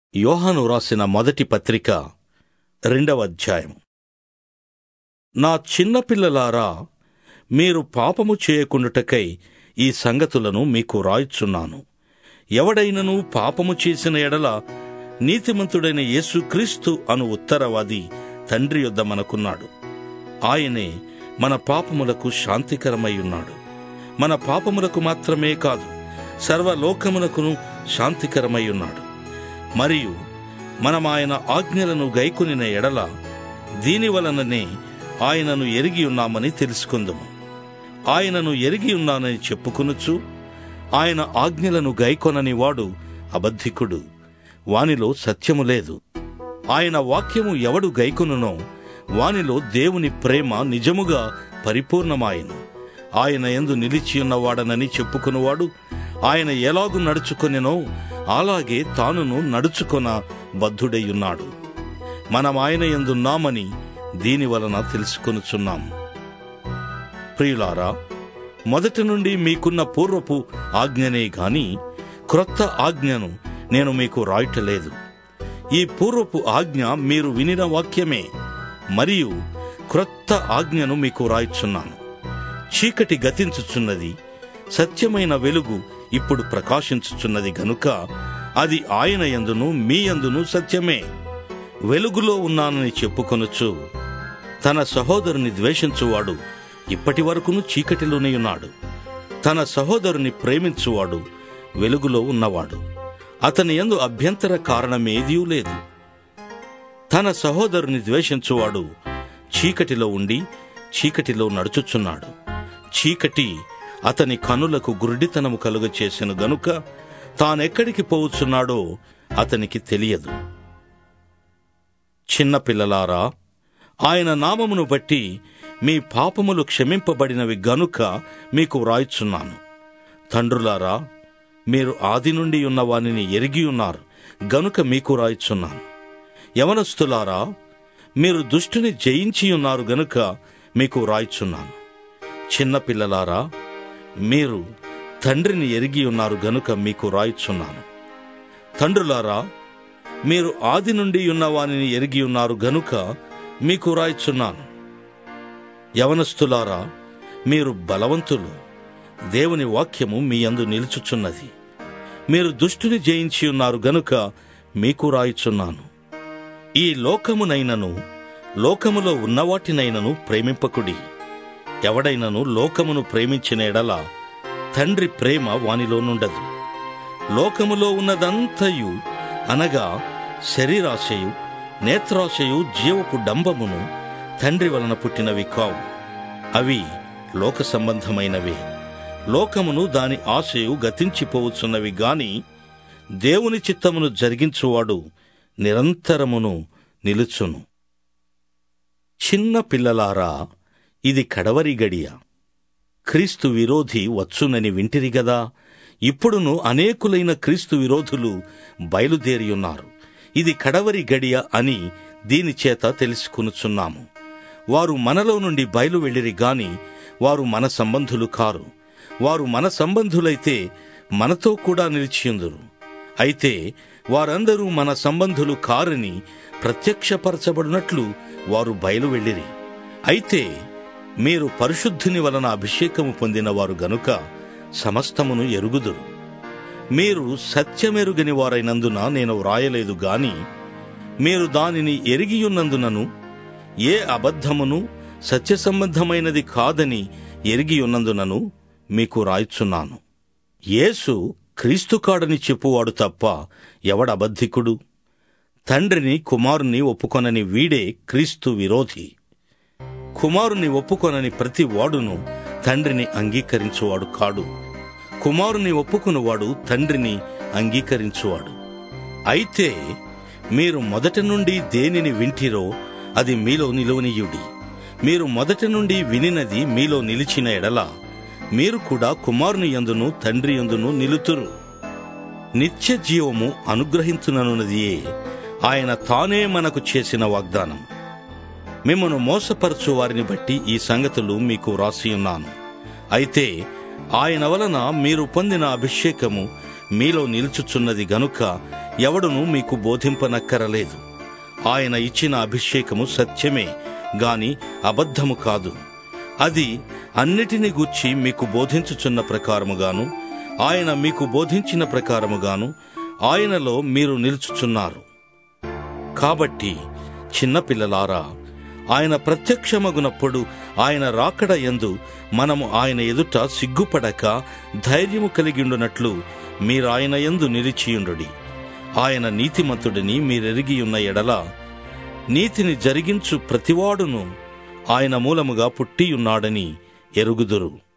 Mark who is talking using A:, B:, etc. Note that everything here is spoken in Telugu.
A: యోహాను రాసిన మొదటి పత్రిక రెండవ అధ్యాయం నా చిన్నపిల్లలారా మీరు పాపము చేయకుండుటకై ఈ సంగతులను మీకు రాయిచున్నాను ఎవడైనను పాపము చేసిన ఎడల నీతిమంతుడైన యేసుక్రీస్తు అను ఉత్తరవాది తండ్రి యొద్ద మనకున్నాడు ఆయనే మన పాపములకు శాంతికరమై ఉన్నాడు మన పాపములకు మాత్రమే కాదు సర్వలోకమునకును శాంతికరమై ఉన్నాడు మరియు మనం ఆయన ఆజ్ఞలను గైకొనిన ఎడల దీని వలననే ఆయనను ఎరిగి ఉన్నామని తెలుసుకుందుము ఆయనను ఎరిగి ఉన్నానని చెప్పుకొనుచు ఆయన ఆజ్ఞలను గైకొనని వాడు అబద్ధికుడు వానిలో సత్యము లేదు ఆయన వాక్యము ఎవడు గైకొనునో వానిలో దేవుని ప్రేమ నిజముగా పరిపూర్ణమాయను ఆయన ఎందు నిలిచియున్నవాడనని చెప్పుకునివాడు ఆయన ఎలాగు నడుచుకొనెనో అలాగే తానును నడుచుకొన బద్ధుడయ్యున్నాడు మనం ఆయన ఎందున్నామని దీని వలన తెలుసుకొనుచున్నాం ప్రియులారా మొదటి నుండి మీకున్న పూర్వపు ఆజ్ఞనే గాని క్రొత్త ఆజ్ఞను నేను మీకు రాయటలేదు ఈ పూర్వపు ఆజ్ఞ మీరు వినిన వాక్యమే మరియు క్రొత్త ఆజ్ఞను మీకు రాయిచున్నాను చీకటి గతించుచున్నది సత్యమైన వెలుగు ఇప్పుడు ప్రకాశించుచున్నది గనుక అది ఆయన యందును మీ యందును సత్యమే వెలుగులో ఉన్నానని చెప్పుకొనొచ్చు తన సహోదరుని ద్వేషించువాడు ఇప్పటి వరకును చీకటిలోనే ఉన్నాడు తన సహోదరుని ప్రేమించువాడు వెలుగులో ఉన్నవాడు అతని యందు అభ్యంతర కారణమేదీ లేదు తన సహోదరుని ద్వేషించువాడు చీకటిలో ఉండి చీకటిలో నడుచుచున్నాడు చీకటి అతని కనులకు గురుడితనము కలుగ చేసిన గనుక తానెక్కడికి పోవచ్చున్నాడో అతనికి తెలియదు చిన్నపిల్లలారా ఆయన నామమును బట్టి మీ పాపములు క్షమింపబడినవి గనుక మీకు వ్రాయిచున్నాను తండ్రులారా మీరు ఆది నుండి ఉన్న వానిని ఎరిగి ఉన్నారు గనుక మీకు రాయిచున్నాను యవనస్తులారా మీరు దుష్టుని జయించి ఉన్నారు గనుక మీకు రాయిచున్నాను చిన్నపిల్లలారా మీరు తండ్రిని ఎరిగి ఉన్నారు గనుక మీకు రాయిచున్నాను తండ్రులారా మీరు ఆది నుండి ఉన్న వానిని ఎరిగి ఉన్నారు గనుక మీకు రాయిచున్నాను యవనస్తులారా మీరు బలవంతులు దేవుని వాక్యము మీ అందు నిలుచుచున్నది మీరు దుష్టుని జయించి ఉన్నారు గనుక మీకు రాయిచున్నాను ఈ లోకమునైనను లోకములో ఉన్నవాటినైనను ప్రేమింపకుడి ఎవడైనను లోకమును ప్రేమించిన ఎడల తండ్రి ప్రేమ వానిలోనుండదు లోకములో ఉన్నదంతయు అనగా శరీరాశయు నేత్రాశయు జీవపు డంబమును తండ్రి వలన పుట్టినవి కావు అవి లోక సంబంధమైనవే లోకమును దాని ఆశయు గతించిపోవచ్చున్నవి గాని దేవుని చిత్తమును జరిగించువాడు నిరంతరమును నిలుచును చిన్న పిల్లలారా ఇది కడవరి గడియ క్రీస్తు విరోధి వచ్చునని వింటిరి గదా ఇప్పుడును అనేకులైన క్రీస్తు విరోధులు బయలుదేరియున్నారు ఇది కడవరి గడియ అని దీని చేత తెలుసుకునుచున్నాము వారు మనలో నుండి బయలు వెళ్ళిరి గాని వారు మన సంబంధులు కారు వారు మన సంబంధులైతే మనతో కూడా నిలిచియుందురు అయితే వారందరూ మన సంబంధులు కారని ప్రత్యక్షపరచబడినట్లు వారు బయలు వెళ్ళిరి అయితే మీరు పరిశుద్ధుని వలన అభిషేకము పొందినవారు గనుక సమస్తమును ఎరుగుదురు మీరు సత్యమెరుగని వారైనందున నేను వ్రాయలేదు గాని మీరు దానిని ఎరిగియున్నందునను ఏ అబద్ధమును సత్య సంబంధమైనది కాదని ఎరిగియున్నందునను మీకు రాయిచున్నాను యేసు క్రీస్తు కాడని చెప్పువాడు తప్ప ఎవడబద్ధికుడు తండ్రిని కుమారుని ఒప్పుకొనని వీడే క్రీస్తు విరోధి కుమారుని ఒప్పుకొనని ప్రతి వాడును తండ్రిని అంగీకరించువాడు కాడు కుమారుని ఒప్పుకునివాడు తండ్రిని అంగీకరించువాడు అయితే మీరు మొదటి నుండి దేనిని వింటిరో అది మీలో నిలువనీయుడి మీరు మొదటి నుండి వినినది మీలో నిలిచిన ఎడల మీరు కూడా కుమారుని యందును తండ్రి యందును నిలుతురు నిత్య జీవము అనుగ్రహించుననున్నదియే ఆయన తానే మనకు చేసిన వాగ్దానం మిమ్మను మోసపరచు వారిని బట్టి ఈ సంగతులు మీకు వ్రాసియున్నాను అయితే ఆయన వలన మీరు పొందిన అభిషేకము మీలో నిలుచుచున్నది గనుక ఎవడును మీకు బోధింపనక్కరలేదు ఆయన ఇచ్చిన అభిషేకము సత్యమే గాని అబద్ధము కాదు అది అన్నిటిని గూర్చి మీకు బోధించుచున్న ప్రకారముగాను ఆయన మీకు బోధించిన ప్రకారముగాను ఆయనలో మీరు నిలుచుచున్నారు కాబట్టి చిన్నపిల్లలారా ఆయన ప్రత్యక్షమగునప్పుడు ఆయన రాకడ యందు మనము ఆయన ఎదుట సిగ్గుపడక ధైర్యము కలిగిండునట్లు మీరు ఆయన యందు నిలిచియుండుడి ఆయన నీతిమంతుడిని మీరెరిగి ఉన్న ఎడల నీతిని జరిగించు ప్రతివాడును ఆయన మూలముగా పుట్టియున్నాడని ఎరుగుదురు